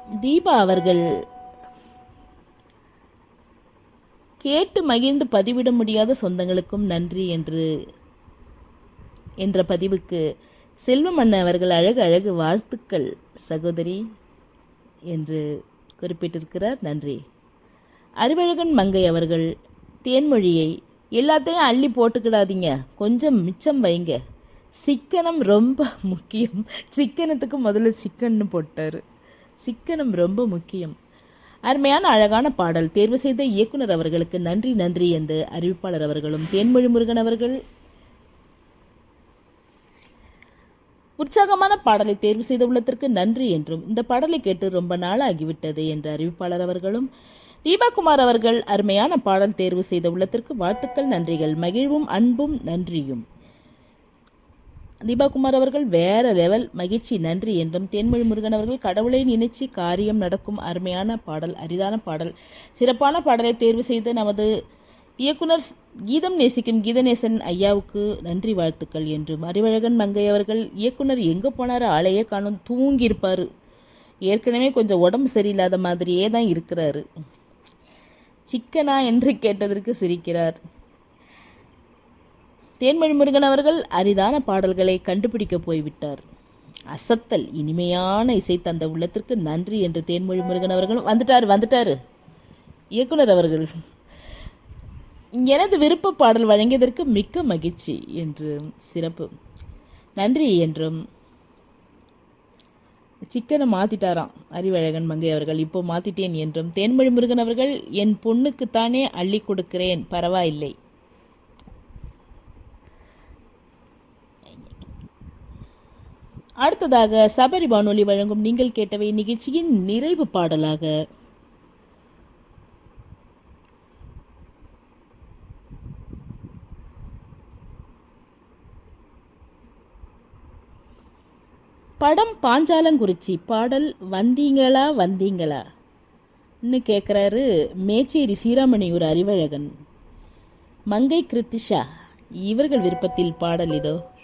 தீபா அவர்கள் கேட்டு மகிழ்ந்து பதிவிட முடியாத சொந்தங்களுக்கும் நன்றி என்று என்ற பதிவுக்கு செல்வமண்ண அவர்கள் அழகு அழகு வாழ்த்துக்கள் சகோதரி என்று குறிப்பிட்டிருக்கிறார் நன்றி அறிவழகன் மங்கை அவர்கள் தேன்மொழியை எல்லாத்தையும் அள்ளி போட்டுக்கிடாதீங்க கொஞ்சம் மிச்சம் வைங்க சிக்கனம் ரொம்ப முக்கியம் சிக்கனத்துக்கு முதல்ல சிக்கன்னு போட்டார் சிக்கனம் ரொம்ப முக்கியம் அருமையான அழகான பாடல் தேர்வு செய்த இயக்குனர் அவர்களுக்கு நன்றி நன்றி என்று அறிவிப்பாளர் அவர்களும் தேன்மொழி முருகன் அவர்கள் உற்சாகமான பாடலை தேர்வு செய்த உள்ளத்திற்கு நன்றி என்றும் இந்த பாடலை கேட்டு ரொம்ப நாள் ஆகிவிட்டது என்று அறிவிப்பாளர் அவர்களும் தீபாகுமார் அவர்கள் அருமையான பாடல் தேர்வு செய்த உள்ளத்திற்கு வாழ்த்துக்கள் நன்றிகள் மகிழ்வும் அன்பும் நன்றியும் தீபாகுமார் அவர்கள் வேற லெவல் மகிழ்ச்சி நன்றி என்றும் தேன்மொழி முருகன் அவர்கள் கடவுளை நினைச்சு காரியம் நடக்கும் அருமையான பாடல் அரிதான பாடல் சிறப்பான பாடலை தேர்வு செய்த நமது இயக்குனர் கீதம் நேசிக்கும் கீதநேசன் ஐயாவுக்கு நன்றி வாழ்த்துக்கள் என்றும் அறிவழகன் மங்கை அவர்கள் இயக்குனர் எங்கே போனார் ஆளையே காணும் தூங்கியிருப்பார் ஏற்கனவே கொஞ்சம் உடம்பு சரியில்லாத மாதிரியே தான் இருக்கிறாரு சிக்கனா என்று கேட்டதற்கு சிரிக்கிறார் தேன்மொழி முருகன் அவர்கள் அரிதான பாடல்களை கண்டுபிடிக்க போய்விட்டார் அசத்தல் இனிமையான இசை தந்த உள்ளத்திற்கு நன்றி என்று தேன்மொழி முருகன் அவர்கள் வந்துட்டார் வந்துட்டாரு இயக்குனர் அவர்கள் எனது விருப்ப பாடல் வழங்கியதற்கு மிக்க மகிழ்ச்சி என்று சிறப்பு நன்றி என்றும் சிக்கனை மாத்திட்டாராம் அறிவழகன் மங்கை அவர்கள் இப்போ மாத்திட்டேன் என்றும் தேன்மொழி முருகன் அவர்கள் என் பொண்ணுக்குத்தானே அள்ளி கொடுக்கிறேன் பரவாயில்லை அடுத்ததாக சபரி வானொலி வழங்கும் நீங்கள் கேட்டவை நிகழ்ச்சியின் நிறைவு பாடலாக படம் பாஞ்சாலங்குறிச்சி பாடல் வந்தீங்களா வந்தீங்களா ன்னு கேட்குறாரு மேச்சேரி சீராமணியூர் அறிவழகன் மங்கை கிருத்திஷா இவர்கள் விருப்பத்தில் பாடல் இதோ